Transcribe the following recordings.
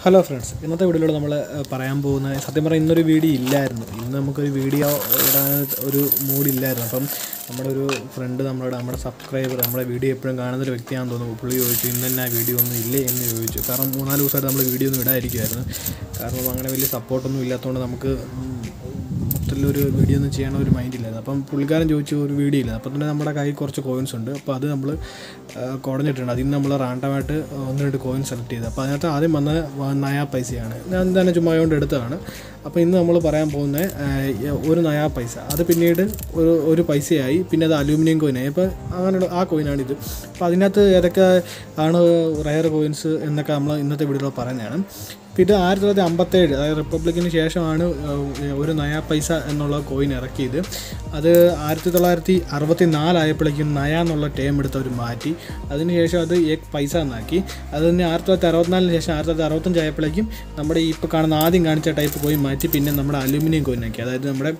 hello friends ഇന്നത്തെ വീഡിയോയിലൂടെ നമ്മൾ പറയാൻ പോകുന്ന സത്യം പറഞ്ഞാൽ ഇന്നൊരു വീഡിയോ ഇല്ലായിരുന്നു ഇന്ന് നമുക്കൊരു വീഡിയോ ഇടാൻ ഒരു മൂഡില്ലായിരുന്നു അപ്പം നമ്മുടെ ഒരു ഫ്രണ്ട് നമ്മളോട് നമ്മുടെ സബ്സ്ക്രൈബർ നമ്മുടെ വീഡിയോ എപ്പോഴും കാണുന്ന ഒരു വ്യക്തിയാണെന്ന് തോന്നുന്നു പുള്ളി ചോദിച്ചു ഇന്ന് തന്നെ വീഡിയോ ഒന്നും ഇല്ലേ എന്ന് ചോദിച്ചു കാരണം മൂന്നാല് ദിവസമായിട്ട് നമ്മൾ വീഡിയോ ഒന്നും ഇടാതിരിക്കുമായിരുന്നു കാരണം അങ്ങനെ വലിയ സപ്പോർട്ടൊന്നും ഇല്ലാത്തതുകൊണ്ട് നമുക്ക് മൊത്തത്തിലൊരു വീഡിയോ ഒന്നും ചെയ്യണ ഒരു മൈൻഡ് ഇല്ലായിരുന്നു അപ്പം പുള്ളിക്കാരൻ ചോദിച്ചു ഒരു വീഡിയോ ഇല്ല അപ്പം തന്നെ നമ്മുടെ കയ്യിൽ കുറച്ച് കോയിൻസ് ഉണ്ട് അപ്പോൾ അത് നമ്മൾ കുടഞ്ഞിട്ടുണ്ട് അതിൽ നിന്ന് നമ്മൾ റാൻഡമായിട്ട് ഒന്ന് രണ്ട് കോയിൻ സെലക്ട് ചെയ്ത് അപ്പോൾ അതിനകത്ത് ആദ്യം വന്ന വ- നയാ പൈസയാണ് ഞാൻ തന്നെ ചുമ്മാ കൊണ്ട് എടുത്തതാണ് അപ്പോൾ ഇന്ന് നമ്മൾ പറയാൻ പോകുന്ന ഒരു നയാ പൈസ അത് പിന്നീട് ഒരു ഒരു പൈസയായി പിന്നെ അത് അലൂമിനിയം കോയിനായി അപ്പോൾ അങ്ങനെയുള്ള ആ കോയിനാണിത് അപ്പോൾ അതിനകത്ത് ഏതൊക്കെ ആണ് റയർ കോയിൻസ് എന്നൊക്കെ നമ്മൾ ഇന്നത്തെ വീഡിയോയിൽ പറയുന്നതാണ് അപ്പോൾ ഇത് ആയിരത്തി തൊള്ളായിരത്തി അമ്പത്തേഴ് അതായത് റിപ്പബ്ലിക്കിന് ശേഷമാണ് ഏഹ്, ഒരു നയാ പൈസ എന്നുള്ള കോയിൻ ഇറക്കിയത് അത് ആയിരത്തി തൊള്ളായിരത്തി അറുപത്തി നാലായപ്പോഴേക്കും നയ എന്നുള്ള ടേം എടുത്ത് അവർ മാറ്റി അതിനുശേഷം അത് എക് പൈസ എന്നാക്കി അത് തന്നെ ആയിരത്തി തൊള്ളായിരത്തി അറുപത്തിനാലിന് ശേഷം ആയിരത്തി തൊള്ളായിരത്തി അറുപത്തഞ്ച് ആയപ്പോഴേക്കും നമ്മുടെ ഈ ഇപ്പോൾ കാണുന്ന ആദ്യം കാണിച്ച ടൈപ്പ് കോയിൻ മാറ്റി പിന്നെ നമ്മുടെ അലൂമിനിയം കോയിനാക്കി അതായത് നമ്മുടെ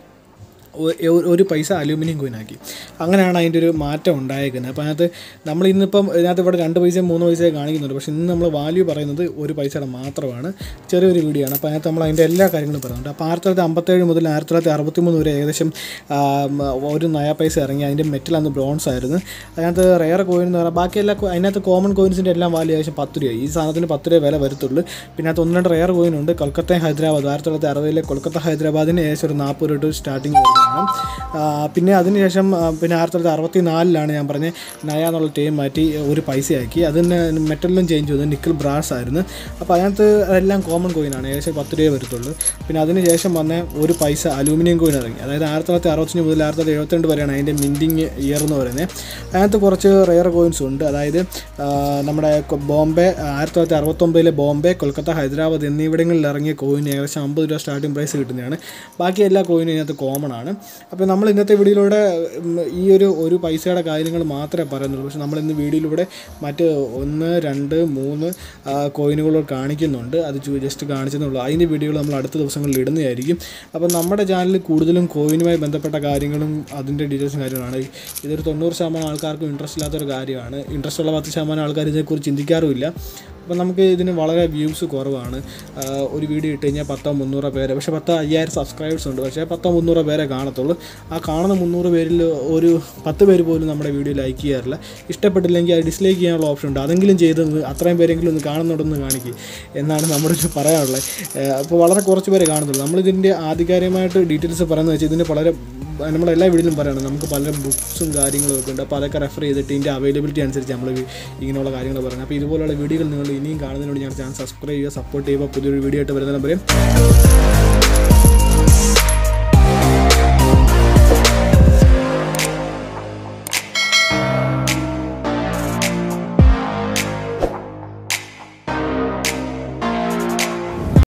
ഒ- ഒ- ഒരു പൈസ അലൂമിനിയം കോയിനാക്കി അങ്ങനെയാണ് അതിൻ്റെ ഒരു മാറ്റം ഉണ്ടായേക്കുന്നത് അപ്പോൾ അതിനകത്ത് നമ്മൾ ഇന്നിപ്പം ഇതിനകത്ത് ഇവിടെ രണ്ട് പൈസയും മൂന്ന് പൈസയും കാണിക്കുന്നുണ്ട് പക്ഷേ ഇന്ന് നമ്മൾ വാല്യൂ പറയുന്നത് ഒരു പൈസയുടെ മാത്രമാണ് ചെറിയൊരു വീഡിയോ ആണ് അപ്പോൾ അതിനകത്ത് നമ്മൾ അതിൻ്റെ എല്ലാ കാര്യങ്ങളും പറയുന്നുണ്ട് അപ്പോൾ ആയിരത്തി തൊള്ളായിരത്തി അമ്പത്തേഴ് മുതൽ ആയിരത്തി തൊള്ളായിരത്തി അറുപത്തി മൂന്ന് വരെ ഏകദേശം ആ, മ, ഒരു നയ പൈസ ഇറങ്ങി അതിൻ്റെ മെറ്റൽ അന്ന് ബ്രോൺസ് ആയിരുന്നു അതിനകത്ത് റെയർ കോയിൻ എന്ന് പറഞ്ഞാൽ ബാക്കി എല്ലാ കോ- അതിനകത്ത് കോമൺ കോയിൻസിൻ്റെ എല്ലാം വാല്യൂ ഏകദേശം പത്ത് രൂപ ഈ സാധനത്തിന് പത്ത് രൂപ വില വരത്തുള്ളൂ പിന്നെ അതിനകത്ത് ഒന്ന് രണ്ട് റെയർ കോയിൻ ഉണ്ട് കൊൽക്കത്ത ഹൈദരാബാദ് ആയിരത്തി തൊള്ളായിരത്തി അറുപതിലെ കൊൽക്കത്ത ഹൈദരാബാദിന് ഏകദേശം ഒരു നാൽപ്പത് രൂപ തൊട്ട് സ്റ്റാർട്ടിങ് വരുന്നതാണ് ആ, പിന്നെ അതിനുശേഷം ആ, പിന്നെ ആയിരത്തി തൊള്ളായിരത്തി അറുപത്തി നാലിലാണ് ഞാൻ പറഞ്ഞ നയ എന്നുള്ള ടീം മാറ്റി ഒരു പൈസയാക്കി അതിന് മെറ്റലിലും ചേഞ്ച് ചെയ്തു നിക്കൽ ബ്രാസ് ആയിരുന്നു അപ്പോൾ അതിനകത്ത് എല്ലാം കോമൺ കോയിനാണ് ഏകദേശം പത്ത് രൂപ വരത്തുള്ളൂ പിന്നെ അതിനുശേഷം വന്ന ഒരു പൈസ അലൂമിനിയം കോയിൻ ഇറങ്ങി അതായത് ആയിരത്തി തൊള്ളായിരത്തി അറുപത്തഞ്ച് മുതൽ ആയിരത്തി തൊള്ളായിരത്തി എഴുപത്തിരണ്ട് വരെയാണ് അതിൻ്റെ മിൻറ്റിങ് ഇയർ എന്ന് പറയുന്നത് അതിനകത്ത് കുറച്ച് റെയർ കോയിൻസ് ഉണ്ട് അതായത് ആ, നമ്മുടെ കൊ- ബോംബെ ആയിരത്തി തൊള്ളായിരത്തി അറുപത്തൊമ്പതിലെ ബോംബെ കൊൽക്കത്ത ഹൈദരാബാദ് എന്നിവിടങ്ങളിൽ ഇറങ്ങിയ കോയിൻ ഏകദേശം അമ്പത് രൂപ സ്റ്റാർട്ടിംഗ് പ്രൈസ് കിട്ടുന്നതാണ് ബാക്കി എല്ലാ കോയിനും ഇതിനകത്ത് കോമൺ ആണ് അപ്പോൾ നമ്മൾ ഇന്നത്തെ വീഡിയോയിലൂടെ ഉം, ഈ ഒരു ഒരു പൈസയുടെ കാര്യങ്ങൾ മാത്രമേ പറയുന്നുള്ളൂ പക്ഷേ നമ്മൾ ഇന്ന് വീഡിയോയിലൂടെ മറ്റ് ഒന്ന് രണ്ട് മൂന്ന് ആ, കോയിനുകൾ കാണിക്കുന്നുണ്ട് അത് ജസ്റ്റ് കാണിച്ചെന്നുള്ളൂ അതിൻ്റെ വീഡിയോകൾ നമ്മൾ അടുത്ത ദിവസങ്ങളിൽ ഇടുന്നതായിരിക്കും അപ്പോൾ നമ്മുടെ ചാനലിൽ കൂടുതലും കോയിനുമായി ബന്ധപ്പെട്ട കാര്യങ്ങളും അതിൻ്റെ ഡീറ്റെയിൽസും കാര്യങ്ങളാണ് ഇതൊരു തൊണ്ണൂറ് ശതമാനം ആൾക്കാർക്കും ഇൻട്രസ്റ്റ് ഇല്ലാത്തൊരു കാര്യമാണ് ഇൻട്രസ്റ്റ് ഉള്ള പത്ത് ശതമാനം ആൾക്കാർ ഇതിനെക്കുറിച്ച് ചിന്തിക്കാറുമില്ല അപ്പോൾ നമുക്ക് ഇതിന് വളരെ വ്യൂസ് കുറവാണ് ആ, ഒരു വീഡിയോ ഇട്ട് കഴിഞ്ഞാൽ പത്തോ മുന്നൂറോ പേര് പക്ഷേ പത്തോ അയ്യായിരം സബ്സ്ക്രൈബേഴ്സ് ഉണ്ട് പക്ഷേ പത്തോ മുന്നൂറോ പേരെ കാണത്തുള്ളൂ ആ കാണുന്ന മുന്നൂറ് പേരിൽ ഒരു പത്ത് പേര് പോലും നമ്മുടെ വീഡിയോ ലൈക്ക് ചെയ്യാറില്ല ഇഷ്ടപ്പെട്ടില്ലെങ്കിൽ അത് ഡിസ്ലൈക്ക് ചെയ്യാനുള്ള ഓപ്ഷൻ ഉണ്ട് അതെങ്കിലും ചെയ്ത് അത്രയും പേരെങ്കിലും ഒന്ന് കാണുന്നുണ്ടെന്ന് കാണിക്കുക എന്നാണ് നമ്മുടെ ഒരു പറയാനുള്ളത് അപ്പോൾ വളരെ കുറച്ച് പേരെ കാണുന്നുള്ളൂ നമ്മളിതിൻ്റെ ആധികാരികമായിട്ട് ഡീറ്റെയിൽസ് പറയുന്നത് വെച്ചാൽ ഇതിൻ്റെ വളരെ നമ്മുടെ എല്ലാ വീഡിയോയിലും പറയണം നമുക്ക് പല ബുക്സും കാര്യങ്ങളും ഒക്കെ ഉണ്ട് അപ്പോൾ അതൊക്കെ റെഫർ ചെയ്തിട്ട് ഇതിൻ്റെ അവൈലബിലിറ്റി അനുസരിച്ച് നമ്മൾ ഇങ്ങനെയുള്ള കാര്യങ്ങൾ പറയുന്നത് അപ്പോൾ ഇതുപോലുള്ള വീഡിയോകൾ നിങ്ങൾ ഇനിയും കാണുന്നതിനോട് ഞാൻ ചാനൽ സബ്സ്ക്രൈബ് ചെയ്യുക സപ്പോർട്ട് ചെയ്യുക പുതിയൊരു വീഡിയോ ആയിട്ട് വരുന്ന നമ്പറേയും